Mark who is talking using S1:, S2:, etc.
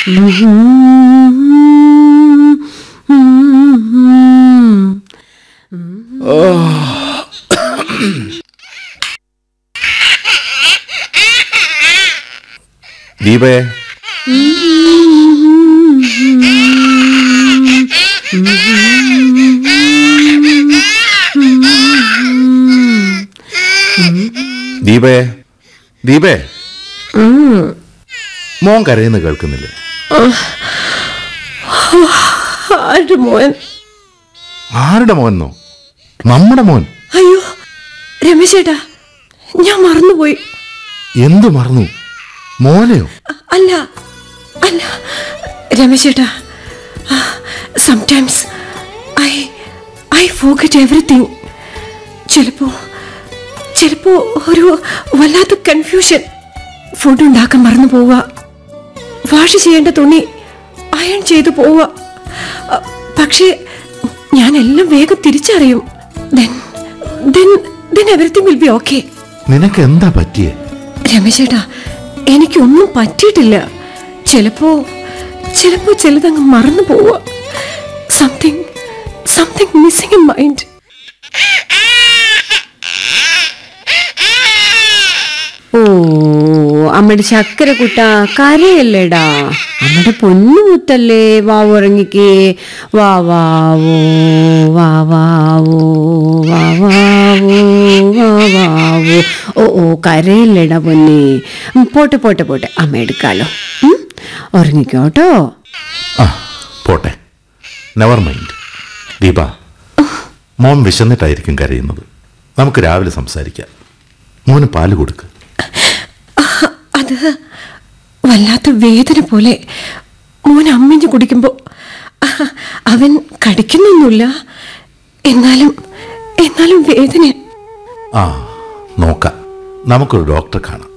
S1: ദീപേ ദീപേ ദീപേ മോൻ കരയുന്ന കേൾക്കുന്നില്ലേ
S2: ആരുടെ മോൻ
S1: ആരുടെ മോനോ നമ്മുടെ മോൻ
S2: അയ്യോ രമേശേട്ടാ ഞാൻ മറന്നുപോയി
S1: എന്തു മറന്നു മോനെയോ
S2: അല്ല അല്ല രമേശേട്ടാ sometimes I I forgot everything ചിലപ്പോ ചിലപ്പോ ഒരു വല്ലാത്ത കൺഫ്യൂഷൻ ഫുഡ് ഉണ്ടാക്കാൻ മറന്നു പോവുക വാഷ് ചെയ്യേണ്ട തുണി അയൺ ചെയ്തു പോവുക അ, പക്ഷേ ഞാൻ എല്ലാം വേഗം തിരിച്ചറിയും then then then everything will be okay
S1: നിനക്ക് എന്താ പറ്റിയേ
S2: രമേശേട്ടാ എനിക്കൊന്നും പറ്റിയിട്ടില്ല ചിലപ്പോ ചിലപ്പോ ചിലതങ്ങ് മറന്നു പോവുക something something missing in mind
S3: ഓ അമ്മയുടെ ചക്കര കുട്ട കരയല്ലേടാ അമ്മയുടെ പൊന്നു മുത്തല്ലേ വാ ഉറങ്ങിക്കേ വാ വാവോ വാ വാവോ വാ വാവോ വാ വാവോ ഓ ഓ കരയല്ലേടാ പൊന്നെ ഉം, പോട്ടെ പോട്ടെ പോട്ടെ അമ്മ എടുക്കാലോ ഉം, ഉറങ്ങിക്കോട്ടോ
S1: ആ പോട്ടെ നെവർ മൈൻഡ് ദീപ മോൻ വിശന്നിട്ടായിരിക്കും കരയുന്നത് നമുക്ക് രാവിലെ സംസാരിക്കാം മോന് പാല് കൊടുക്ക്
S2: അത് വല്ലാത്ത വേദന പോലെ മോൻ അമ്മിഞ്ഞ് കുടിക്കുമ്പോ അഹ്, അവൻ കടിക്കുന്നൊന്നുമില്ല എന്നാലും എന്നാലും വേദന
S1: ആ നോക്കാം നമുക്കൊരു ഡോക്ടറെ കാണാം